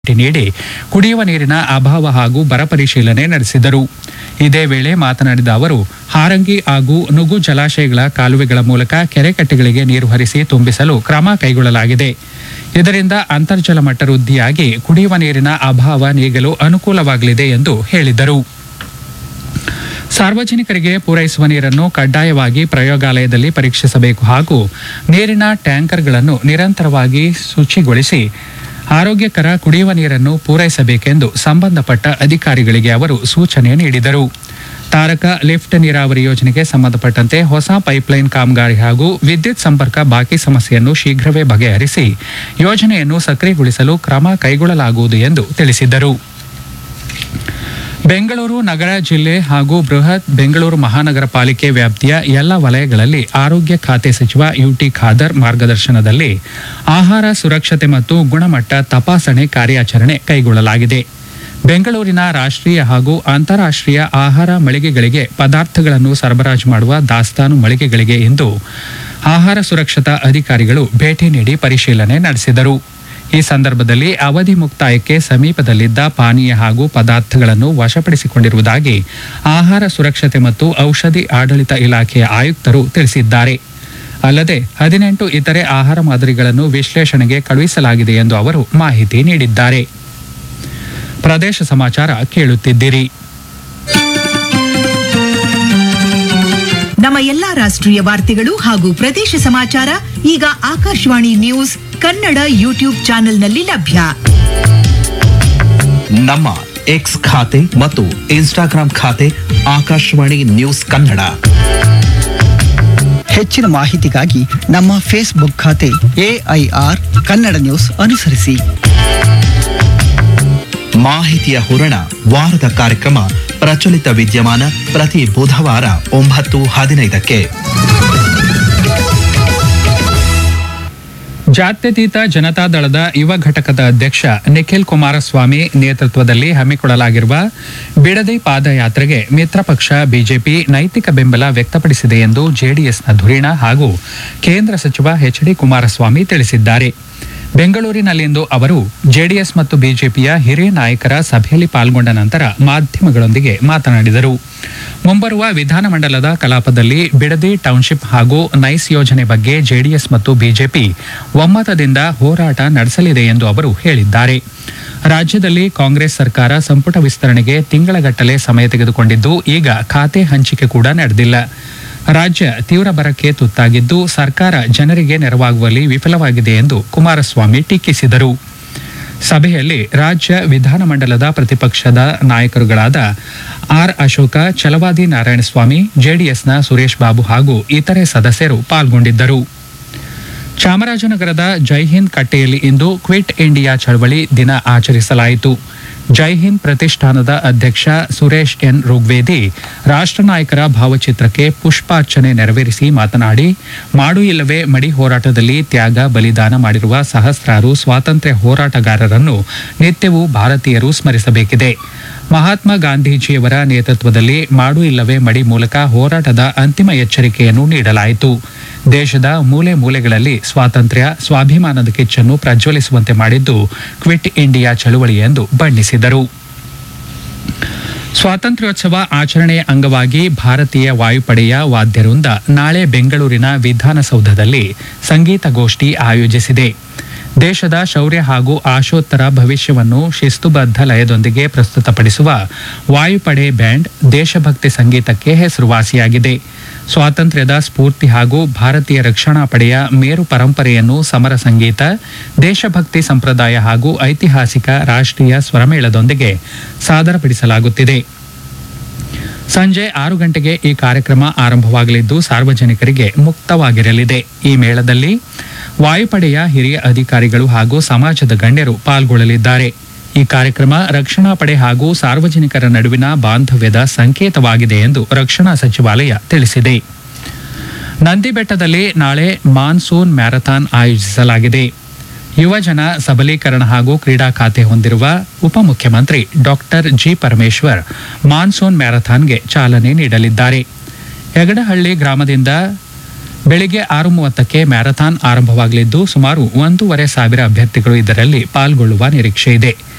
ಭೇಟಿ ನೀಡಿ ಕುಡಿಯುವ ನೀರಿನ ಅಭಾವ ಹಾಗೂ ಬರ ಪರಿಶೀಲನೆ ನಡೆಸಿದರು ಇದೇ ವೇಳೆ ಮಾತನಾಡಿದ ಅವರು ಹಾರಂಗಿ ಹಾಗೂ ನುಗು ಜಲಾಶಯಗಳ ಕಾಲುವೆಗಳ ಮೂಲಕ ಕೆರೆಕಟ್ಟೆಗಳಿಗೆ ನೀರು ಹರಿಸಿ ತುಂಬಿಸಲು ಕ್ರಮ ಕೈಗೊಳ್ಳಲಾಗಿದೆ ಇದರಿಂದ ಅಂತರ್ಜಲ ಮಟ್ಟ ವೃದ್ಧಿಯಾಗಿ ಕುಡಿಯುವ ನೀರಿನ ಅಭಾವ ನೀಗಲು ಅನುಕೂಲವಾಗಲಿದೆ ಎಂದು ಹೇಳಿದರು ಸಾರ್ವಜನಿಕರಿಗೆ ಪೂರೈಸುವ ನೀರನ್ನು ಕಡ್ಡಾಯವಾಗಿ ಪ್ರಯೋಗಾಲಯದಲ್ಲಿ ಪರೀಕ್ಷಿಸಬೇಕು ಹಾಗೂ ನೀರಿನ ಟ್ಯಾಂಕರ್ಗಳನ್ನು ನಿರಂತರವಾಗಿ ಶುಚಿಗೊಳಿಸಿ ಆರೋಗ್ಯಕರ ಕುಡಿಯುವ ನೀರನ್ನು ಪೂರೈಸಬೇಕೆಂದು ಸಂಬಂಧಪಟ್ಟ ಅಧಿಕಾರಿಗಳಿಗೆ ಅವರು ಸೂಚನೆ ನೀಡಿದರು ತಾರಕ ಲಿಫ್ಟ್ ನೀರಾವರಿ ಯೋಜನೆಗೆ ಸಂಬಂಧಪಟ್ಟಂತೆ ಹೊಸ ಪೈಪ್ಲೈನ್ ಕಾಮಗಾರಿ ಹಾಗೂ ವಿದ್ಯುತ್ ಸಂಪರ್ಕ ಬಾಕಿ ಸಮಸ್ಯೆಯನ್ನು ಶೀಘ್ರವೇ ಬಗೆಹರಿಸಿ ಯೋಜನೆಯನ್ನು ಸಕ್ರಿಯಗೊಳಿಸಲು ಕ್ರಮ ಕೈಗೊಳ್ಳಲಾಗುವುದು ಎಂದು ತಿಳಿಸಿದರು ಬೆಂಗಳೂರು ನಗರ ಜಿಲ್ಲೆ ಹಾಗೂ ಬೃಹತ್ ಬೆಂಗಳೂರು ಮಹಾನಗರ ಪಾಲಿಕೆ ವ್ಯಾಪ್ತಿಯ ಎಲ್ಲ ವಲಯಗಳಲ್ಲಿ ಆರೋಗ್ಯ ಖಾತೆ ಸಚಿವ ಯುಟಿ ಖಾದರ್ ಮಾರ್ಗದರ್ಶನದಲ್ಲಿ ಆಹಾರ ಸುರಕ್ಷತೆ ಮತ್ತು ಗುಣಮಟ್ಟ ತಪಾಸಣೆ ಕಾರ್ಯಾಚರಣೆ ಕೈಗೊಳ್ಳಲಾಗಿದೆ ಬೆಂಗಳೂರಿನ ರಾಷ್ಟ್ರೀಯ ಹಾಗೂ ಅಂತಾರಾಷ್ಟ್ರೀಯ ಆಹಾರ ಮಳಿಗೆಗಳಿಗೆ ಪದಾರ್ಥಗಳನ್ನು ಸರಬರಾಜು ಮಾಡುವ ದಾಸ್ತಾನು ಮಳಿಗೆಗಳಿಗೆ ಇಂದು ಆಹಾರ ಸುರಕ್ಷತಾ ಅಧಿಕಾರಿಗಳು ಭೇಟಿ ನೀಡಿ ಪರಿಶೀಲನೆ ನಡೆಸಿದರು ಈ ಸಂದರ್ಭದಲ್ಲಿ ಅವಧಿ ಮುಕ್ತಾಯಕ್ಕೆ ಸಮೀಪದಲ್ಲಿದ್ದ ಪಾನೀಯ ಹಾಗೂ ಪದಾರ್ಥಗಳನ್ನು ವಶಪಡಿಸಿಕೊಂಡಿರುವುದಾಗಿ ಆಹಾರ ಸುರಕ್ಷತೆ ಮತ್ತು ಔಷಧಿ ಆಡಳಿತ ಇಲಾಖೆಯ ಆಯುಕ್ತರು ತಿಳಿಸಿದ್ದಾರೆ ಅಲ್ಲದೆ ಹದಿನೆಂಟು ಇತರೆ ಆಹಾರ ಮಾದರಿಗಳನ್ನು ವಿಶ್ಲೇಷಣೆಗೆ ಕಳುಹಿಸಲಾಗಿದೆ ಎಂದು ಅವರು ಮಾಹಿತಿ ನೀಡಿದ್ದಾರೆ ಪ್ರದೇಶ ಸಮಾಚಾರ ಕೇಳುತ್ತಿದ್ದೀರಿ ನಮ್ಮ ಎಲ್ಲಾ ರಾಷ್ಟ್ರೀಯ ವಾರ್ತೆಗಳು ಹಾಗೂ ಪ್ರದೇಶ ಸಮಾಚಾರ ಈಗ ಆಕಾಶವಾಣಿ ನ್ಯೂಸ್ ಕನ್ನಡ ಯೂಟ್ಯೂಬ್ ಚಾನೆಲ್ನಲ್ಲಿ ಲಭ್ಯ ನಮ್ಮ ಎಕ್ಸ್ ಖಾತೆ ಮತ್ತು ಇನ್ಸ್ಟಾಗ್ರಾಂ ಖಾತೆ ಆಕಾಶವಾಣಿ ನ್ಯೂಸ್ ಕನ್ನಡ ಹೆಚ್ಚಿನ ಮಾಹಿತಿಗಾಗಿ ನಮ್ಮ ಫೇಸ್ಬುಕ್ ಖಾತೆ ಎಐಆರ್ ಕನ್ನಡ ನ್ಯೂಸ್ ಅನುಸರಿಸಿ ಮಾಹಿತಿಯ ಹೂರಣ ವಾರದ ಕಾರ್ಯಕ್ರಮ ಪ್ರಚಲಿತ ವಿದ್ಯಮಾನ ಪ್ರತಿ ಬುಧವಾರ ಒಂಬತ್ತು ಹದಿನೈದಕ್ಕೆ ಜಾತ್ಯತೀತ ಜನತಾದಳದ ಯುವ ಘಟಕದ ಅಧ್ಯಕ್ಷ ನಿಖಿಲ್ ಕುಮಾರಸ್ವಾಮಿ ನೇತೃತ್ವದಲ್ಲಿ ಹಮ್ಮಿಕೊಳ್ಳಲಾಗಿರುವ ಬಿಡದಿ ಪಾದಯಾತ್ರೆಗೆ ಮಿತ್ರ ಪಕ್ಷ ಬಿಜೆಪಿ ನೈತಿಕ ಬೆಂಬಲ ವ್ಯಕ್ತಪಡಿಸಿದೆ ಎಂದು ಜೆಡಿಎಸ್ನ ಧುರೀಣ ಹಾಗೂ ಕೇಂದ್ರ ಸಚಿವ ಎಚ್ ಡಿ ಕುಮಾರಸ್ವಾಮಿ ತಿಳಿಸಿದ್ದಾರೆ ಬೆಂಗಳೂರಿನಲ್ಲಿಂದು ಅವರು ಜೆಡಿಎಸ್ ಮತ್ತು ಬಿಜೆಪಿಯ ಹಿರಿಯ ನಾಯಕರ ಸಭೆಯಲ್ಲಿ ಪಾಲ್ಗೊಂಡ ನಂತರ ಮಾಧ್ಯಮಗಳೊಂದಿಗೆ ಮಾತನಾಡಿದರು ಮುಂಬರುವ ವಿಧಾನಮಂಡಲದ ಕಲಾಪದಲ್ಲಿ ಬಿಡದಿ ಟೌನ್ಶಿಪ್ ಹಾಗೂ ನೈಸ್ ಯೋಜನೆ ಬಗ್ಗೆ ಜೆಡಿಎಸ್ ಮತ್ತು ಬಿಜೆಪಿ ಒಮ್ಮತದಿಂದ ಹೋರಾಟ ನಡೆಸಲಿದೆ ಎಂದು ಅವರು ಹೇಳಿದ್ದಾರೆ ರಾಜ್ಯದಲ್ಲಿ ಕಾಂಗ್ರೆಸ್ ಸರ್ಕಾರ ಸಂಪುಟ ವಿಸ್ತರಣೆಗೆ ತಿಂಗಳಗಟ್ಟಲೆ ಸಮಯ ತೆಗೆದುಕೊಂಡಿದ್ದು ಈಗ ಖಾತೆ ಹಂಚಿಕೆ ಕೂಡ ನಡೆದಿಲ್ಲ ರಾಜ್ಯ ತೀವ್ರ ಬರಕ್ಕೆ ತುತ್ತಾಗಿದ್ದು ಸರ್ಕಾರ ಜನರಿಗೆ ನೆರವಾಗುವಲ್ಲಿ ವಿಫಲವಾಗಿದೆ ಎಂದು ಕುಮಾರಸ್ವಾಮಿ ಟೀಕಿಸಿದರು ಸಭೆಯಲ್ಲಿ ರಾಜ್ಯ ವಿಧಾನಮಂಡಲದ ಪ್ರತಿಪಕ್ಷದ ನಾಯಕರುಗಳಾದ ಆರ್ ಅಶೋಕ ಛಲವಾದಿ ನಾರಾಯಣಸ್ವಾಮಿ ಜೆಡಿಎಸ್ನ ಸುರೇಶ್ ಬಾಬು ಹಾಗೂ ಇತರೆ ಸದಸ್ಯರು ಪಾಲ್ಗೊಂಡಿದ್ದರು ಚಾಮರಾಜನಗರದ ಜೈ ಹಿಂದ್ ಕಟ್ಟೆಯಲ್ಲಿ ಇಂದು ಕ್ವಿಟ್ ಇಂಡಿಯಾ ಚಳವಳಿ ದಿನ ಆಚರಿಸಲಾಯಿತು ಜೈ ಹಿಂದ್ ಪ್ರತಿಷ್ಠಾನದ ಅಧ್ಯಕ್ಷ ಸುರೇಶ್ ಎನ್ ಋಗ್ವೇದಿ ರಾಷ್ಟ್ರ ನಾಯಕರ ಭಾವಚಿತ್ರಕ್ಕೆ ಪುಷ್ಪಾರ್ಚನೆ ನೆರವೇರಿಸಿ ಮಾತನಾಡಿ ಮಾಡು ಇಲ್ಲವೇ ಮಡಿ ಹೋರಾಟದಲ್ಲಿ ತ್ಯಾಗ ಬಲಿದಾನ ಮಾಡಿರುವ ಸಹಸ್ರಾರು ಸ್ವಾತಂತ್ರ್ಯ ಹೋರಾಟಗಾರರನ್ನು ನಿತ್ಯವೂ ಭಾರತೀಯರು ಸ್ಮರಿಸಬೇಕಿದೆ ಮಹಾತ್ಮ ಗಾಂಧೀಜಿಯವರ ನೇತೃತ್ವದಲ್ಲಿ ಮಾಡು ಇಲ್ಲವೇ ಮಡಿ ಮೂಲಕ ಹೋರಾಟದ ಅಂತಿಮ ಎಚ್ಚರಿಕೆಯನ್ನು ನೀಡಲಾಯಿತು ದೇಶದ ಮೂಲೆ ಮೂಲೆಗಳಲ್ಲಿ ಸ್ವಾತಂತ್ರ್ಯ ಸ್ವಾಭಿಮಾನದ ಕಿಚ್ಚನ್ನು ಪ್ರಜ್ವಲಿಸುವಂತೆ ಮಾಡಿದ್ದು ಕ್ವಿಟ್ ಇಂಡಿಯಾ ಚಳುವಳಿ ಎಂದು ಬಣ್ಣಿಸಿದರು ಸ್ವಾತಂತ್ರ್ಯೋತ್ಸವ ಆಚರಣೆಯ ಅಂಗವಾಗಿ ಭಾರತೀಯ ವಾಯುಪಡೆಯ ವಾದ್ಯವೃಂದ ನಾಳೆ ಬೆಂಗಳೂರಿನ ವಿಧಾನಸೌಧದಲ್ಲಿ ಸಂಗೀತಗೋಷ್ಠಿ ಆಯೋಜಿಸಿದೆ ದೇಶದ ಶೌರ್ಯ ಹಾಗೂ ಆಶೋತ್ತರ ಭವಿಷ್ಯವನ್ನು ಶಿಸ್ತುಬದ್ಧ ಲಯದೊಂದಿಗೆ ಪ್ರಸ್ತುತಪಡಿಸುವ ವಾಯುಪಡೆ ಬ್ಯಾಂಡ್ ದೇಶಭಕ್ತಿ ಸಂಗೀತಕ್ಕೆ ಹೆಸರುವಾಸಿಯಾಗಿದೆ ಸ್ವಾತಂತ್ರ್ಯದ ಸ್ಫೂರ್ತಿ ಹಾಗೂ ಭಾರತೀಯ ರಕ್ಷಣಾ ಪಡೆಯ ಮೇರು ಪರಂಪರೆಯನ್ನು ಸಮರ ಸಂಗೀತ ದೇಶಭಕ್ತಿ ಸಂಪ್ರದಾಯ ಹಾಗೂ ಐತಿಹಾಸಿಕ ರಾಷ್ಟ್ರೀಯ ಸ್ವರಮೇಳದೊಂದಿಗೆ ಸಾದರಪಡಿಸಲಾಗುತ್ತಿದೆ ಸಂಜೆ ಆರು ಗಂಟೆಗೆ ಈ ಕಾರ್ಯಕ್ರಮ ಆರಂಭವಾಗಲಿದ್ದು ಸಾರ್ವಜನಿಕರಿಗೆ ಮುಕ್ತವಾಗಿರಲಿದೆ ಈ ಮೇಳದಲ್ಲಿ ವಾಯುಪಡೆಯ ಹಿರಿಯ ಅಧಿಕಾರಿಗಳು ಹಾಗೂ ಸಮಾಜದ ಗಣ್ಯರು ಪಾಲ್ಗೊಳ್ಳಲಿದ್ದಾರೆ ಈ ಕಾರ್ಯಕ್ರಮ ರಕ್ಷಣಾ ಪಡೆ ಹಾಗೂ ಸಾರ್ವಜನಿಕರ ನಡುವಿನ ಬಾಂಧವ್ಯದ ಸಂಕೇತವಾಗಿದೆ ಎಂದು ರಕ್ಷಣಾ ಸಚಿವಾಲಯ ತಿಳಿಸಿದೆ ನಂದಿಬೆಟ್ಟದಲ್ಲಿ ನಾಳೆ ಮಾನ್ಸೂನ್ ಮ್ಯಾರಥಾನ್ ಆಯೋಜಿಸಲಾಗಿದೆ ಯುವಜನ ಸಬಲೀಕರಣ ಹಾಗೂ ಕ್ರೀಡಾ ಖಾತೆ ಹೊಂದಿರುವ ಉಪಮುಖ್ಯಮಂತ್ರಿ ಡಾಕ್ಟರ್ ಜಿ ಪರಮೇಶ್ವರ್ ಮಾನ್ಸೂನ್ ಮ್ಯಾರಥಾನ್ಗೆ ಚಾಲನೆ ನೀಡಲಿದ್ದಾರೆ ಯಗಡಹಳ್ಳಿ ಗ್ರಾಮದಿಂದ ಬೆಳಿಗ್ಗೆ ಆರು ಮೂವತ್ತಕ್ಕೆ ಮ್ಯಾರಥಾನ್ ಆರಂಭವಾಗಲಿದ್ದು ಸುಮಾರು ಒಂದೂವರೆ ಸಾವಿರ ಅಭ್ಯರ್ಥಿಗಳು ಇದರಲ್ಲಿ ಪಾಲ್ಗೊಳ್ಳುವ ನಿರೀಕ್ಷೆ ಇದೆ